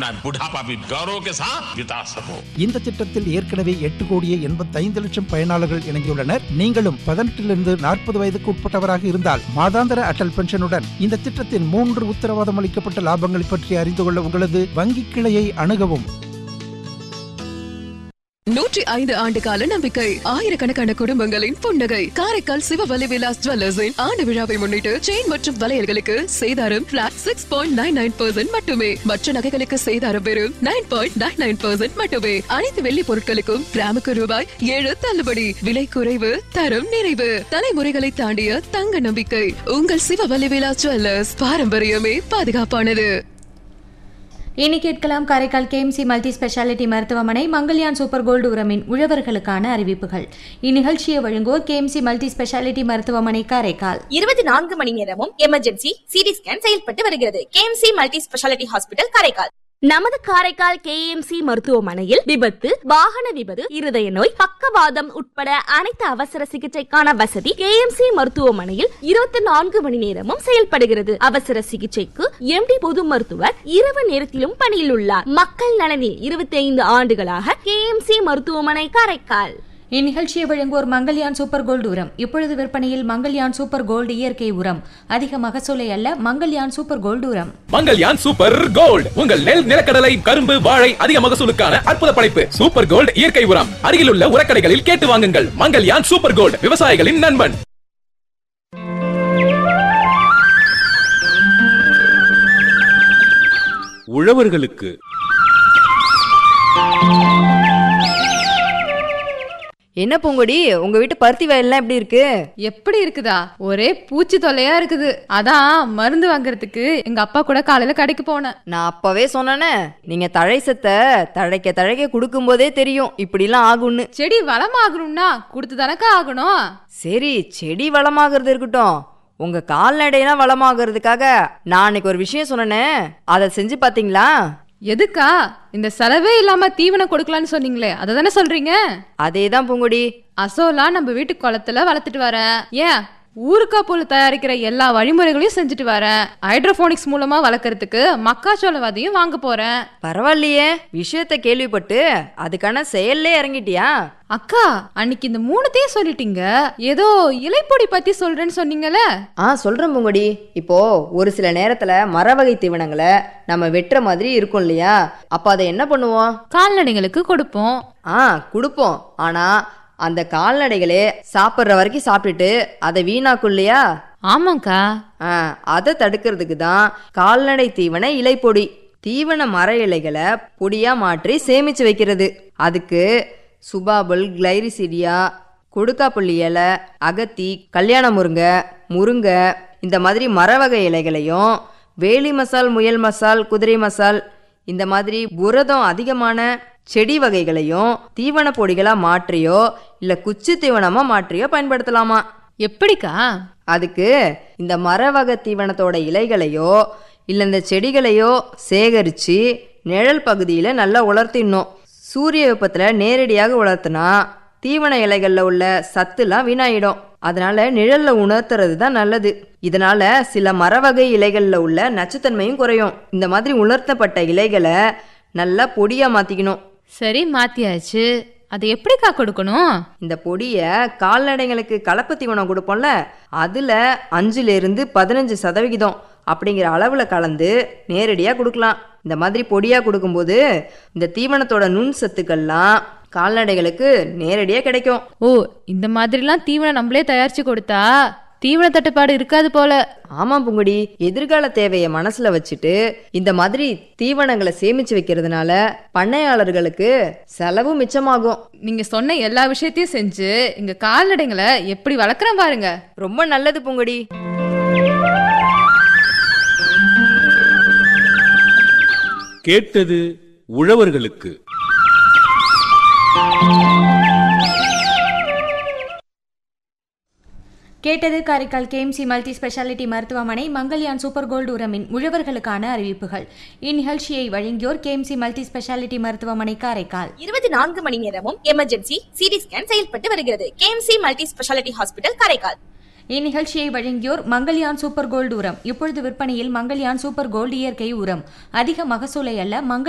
अपना बुढ़ापा भी गौरव के साथ बिता सको இந்த திட்டத்தில் ஏற்கனவே எட்டு கோடியே எண்பத்தைந்து லட்சம் பயனாளர்கள் இணைந்துள்ளனர் நீங்களும் பதினெட்டிலிருந்து நாற்பது வயதுக்கு உட்பட்டவராக இருந்தால் மாதாந்திர அடல் பென்ஷனுடன் இந்த திட்டத்தின் மூன்று உத்தரவாதம் அளிக்கப்பட்ட லாபங்களை பற்றி அறிந்து கொள்ள உங்களது வங்கி கிளையை அணுகவும் நூற்றி ஐந்து ஆண்டு கால நம்பிக்கை ஆயிரக்கணக்கான குடும்பங்களின் புன்னகை காரைக்கால் சிவவலி விலாஸ் ஜுவல்லர்ஸின் ஆண்டு விழாவை முன்னிட்டு செயின் மற்றும் வளையல்களுக்கு சேதாரம் flat six point nine nine percent மட்டுமே மற்ற நகைகளுக்கு சேதாரம் வெறும் nine point nine nine percent மட்டுமே அனைத்து வெள்ளி பொருட்களுக்கும் கிராமுக்கு ரூபாய் ஏழு தள்ளுபடி விலை குறைவு தரம் நிறைவு தலைமுறைகளை தாண்டிய தங்க நம்பிக்கை உங்கள் சிவவலி விலாஸ் ஜுவல்லர்ஸ் பாரம்பரியமே பாதுகாப்பானது இனி கேட்கலாம் காரைக்கால் கேஎம்சி மல்டி ஸ்பெஷாலிட்டி மருத்துவமனை மங்கள்யான் சூப்பர் கோல்டு உரமின் உழவர்களுக்கான அறிவிப்புகள் இந்நிகழ்ச்சியை வழங்குவோர் கேஎம்சி மல்டி ஸ்பெஷாலிட்டி மருத்துவமனை காரைக்கால் இருபத்தி நான்கு மணி நேரமும் எமர்ஜென்சி சிடி ஸ்கேன் செயல்பட்டு வருகிறது KMC multi speciality hospital Karaikal நமது காரைக்கால் கேஎம்சி மருத்துவமனையில் விபத்து வாகன விபத்து இருதய நோய் பக்கவாதம் உட்பட அனைத்து அவசர சிகிச்சைக்கான வசதி கேஎம்சி மருத்துவமனையில் இருபத்தி நான்கு மணி நேரமும் செயல்படுகிறது அவசர சிகிச்சைக்கு எம்டி பொது மருத்துவர் இரவு நேரத்திலும் பணியில் உள்ளார் மக்கள் நலனில் இருபத்தி ஐந்து ஆண்டுகளாக கேஎம்சி மருத்துவமனை காரைக்கால் இந்நிகழ்ச்சியை வழங்குவோர் மங்கள்யான் சூப்பர் கோல்டு உரம் இப்பொழுது விற்பனையில் மங்கள்யான் சூப்பர் கோல்டு இயற்கை உரம் அதிக மகசூலை அல்ல மங்கள்யான் சூப்பர் கோல்டு உரம் மங்கல்யான் சூப்பர் கோல்ட் உங்கள் நெல் நிலக்கடலை கரும்பு வாழை அதிக மகசூலுக்கான அற்புத படைப்பு சூப்பர் கோல்ட் இயற்கை உரம் அருகிலுள்ள உரக்கடைகளில் கேட்டு வாங்குங்கள் மங்கல்யான் சூப்பர் கோல்ட் விவசாயிகளின் நண்பன் உழவர்களுக்கு என்ன பூங்கொடி உங்க வீட்டு பருத்தி வயல்லாம் எப்படி இருக்கு எப்படி இருக்குதா ஒரே பூச்சி தொல்லையா இருக்குது அதான் மருந்து வாங்குறதுக்கு எங்க அப்பா கூட காலையில கடைக்கு போனேன் நான் அப்பவே சொன்னேனே நீங்க தழை சத்த தழைக்க தழைக்க கொடுக்கும் போதே தெரியும் இப்படிலாம் ஆகும்னு செடி வளமாகணும்னா கொடுத்து தானக்கா ஆகணும் சரி செடி வளமாகிறது இருக்கட்டும் உங்க கால்நடையெல்லாம் வளமாகறதுக்காக நான் அன்னைக்கு ஒரு விஷயம் சொன்னேனே அதை செஞ்சு பாத்தீங்களா எதுக்கா இந்த செலவே இல்லாம தீவனம் கொடுக்கலான்னு சொன்னீங்களே அதை தானே சொல்றீங்க அதே தான் பூங்கொடி அசோலா நம்ம வீட்டு குளத்துல வளர்த்துட்டு வரேன் ஏன் ஊருக்கா புல் தயாரிக்கிற எல்லா வழிமுறைகளையும் செஞ்சுட்டு வரேன் ஹைட்ரோபோனிக்ஸ் மூலமா வளர்க்கறதுக்கு மக்காச்சோள விதையும் வாங்க போறேன் பரவாயில்லையே விஷயத்த கேள்விப்பட்டு அதுக்கான செயல்லே இறங்கிட்டியா அக்கா அன்னைக்கு இந்த மூணுத்தையும் சொல்லிட்டீங்க ஏதோ இலைப்பொடி பத்தி சொல்றேன்னு சொன்னீங்கல்ல ஆ சொல்றேன் பூங்கொடி இப்போ ஒரு சில நேரத்துல மர வகை தீவனங்களை நம்ம வெட்டுற மாதிரி இருக்கும் இல்லையா அப்ப அதை என்ன பண்ணுவோம் கால்நடைகளுக்கு கொடுப்போம் ஆ கொடுப்போம் ஆனா அந்த கால்நடைகளே சாப்பிட்ற வரைக்கும் சாப்பிட்டுட்டு அதை வீணாக்கும் இல்லையா ஆமாக்கா ஆ அதை தடுக்கிறதுக்கு தான் கால்நடை தீவன இலைப்பொடி தீவன மர இலைகளை பொடியா மாற்றி சேமிச்சு வைக்கிறது அதுக்கு சுபாபுல் கிளைரிசிடியா கொடுக்காப்புள்ளி இலை அகத்தி கல்யாண முருங்கை முருங்கை இந்த மாதிரி மர வகை இலைகளையும் வேலி மசால் முயல் மசால் குதிரை மசால் இந்த மாதிரி புரதம் அதிகமான செடி வகைகளையும் தீவன பொடிகளா மாற்றியோ இல்ல குச்சி தீவனமா மாற்றியோ பயன்படுத்தலாமா எப்படிக்கா அதுக்கு இந்த மர வகை தீவனத்தோட இலைகளையோ இல்ல இந்த செடிகளையோ சேகரிச்சு நிழல் பகுதியில நல்லா உலர்த்திடணும் சூரிய வெப்பத்துல நேரடியாக உலர்த்தினா தீவன இலைகள்ல உள்ள சத்துலாம் வீணாயிடும் அதனால நிழல்ல உணர்த்துறது தான் நல்லது இதனால சில மரவகை இலைகள்ல உள்ள நச்சுத்தன்மையும் குறையும் இந்த மாதிரி உலர்த்தப்பட்ட இலைகளை நல்லா பொடியா மாத்திக்கணும் சரி மாத்தியாச்சு அதை எப்படிக்கா கொடுக்கணும் இந்த பொடியை கால்நடைங்களுக்கு கலப்பு தீவனம் கொடுப்போம்ல அதில் அஞ்சுலேருந்து பதினஞ்சு சதவிகிதம் அப்படிங்கிற அளவில் கலந்து நேரடியாக கொடுக்கலாம் இந்த மாதிரி பொடியாக கொடுக்கும்போது இந்த தீவனத்தோட நுண் சத்துக்கள்லாம் கால்நடைகளுக்கு நேரடியாக கிடைக்கும் ஓ இந்த மாதிரிலாம் தீவனம் நம்மளே தயாரிச்சு கொடுத்தா தீவன தட்டுப்பாடு இருக்காது போல ஆமாம் புங்குடி எதிர்கால தேவையை மனசுல வச்சுட்டு இந்த மாதிரி தீவனங்களை சேமிச்சு வைக்கிறதுனால பண்ணையாளர்களுக்கு செலவும் மிச்சமாகும் நீங்க சொன்ன எல்லா விஷயத்தையும் செஞ்சு இங்க கால்நடைங்களை எப்படி வளர்க்குறேன் பாருங்க ரொம்ப நல்லது புங்குடி கேட்டது உழவர்களுக்கு கேட்டது காரைக்கால் கேஎம்சி மல்டி ஸ்பெஷாலிட்டி மருத்துவமனை மங்கள்யான் சூப்பர் கோல்டு உரமின் உழவர்களுக்கான அறிவிப்புகள் இந்நிகழ்ச்சியை வழங்கியோர் கேஎம்சி மல்டி ஸ்பெஷாலிட்டி மருத்துவமனை காரைக்கால் இருபத்தி நான்கு மணி நேரமும் எமர்ஜென்சி சிடி ஸ்கேன் செயல்பட்டு வருகிறது KMC multi speciality hospital Karaikal இந்நிகழ்ச்சியை வழங்கியோர் மங்கள்யான் சூப்பர் கோல்டு உரம் இப்பொழுது விற்பனையில் மங்கள்யான் சூப்பர் கோல்டு இயற்கை உரம் அதிக மகசூலை அல்ல மங்கள்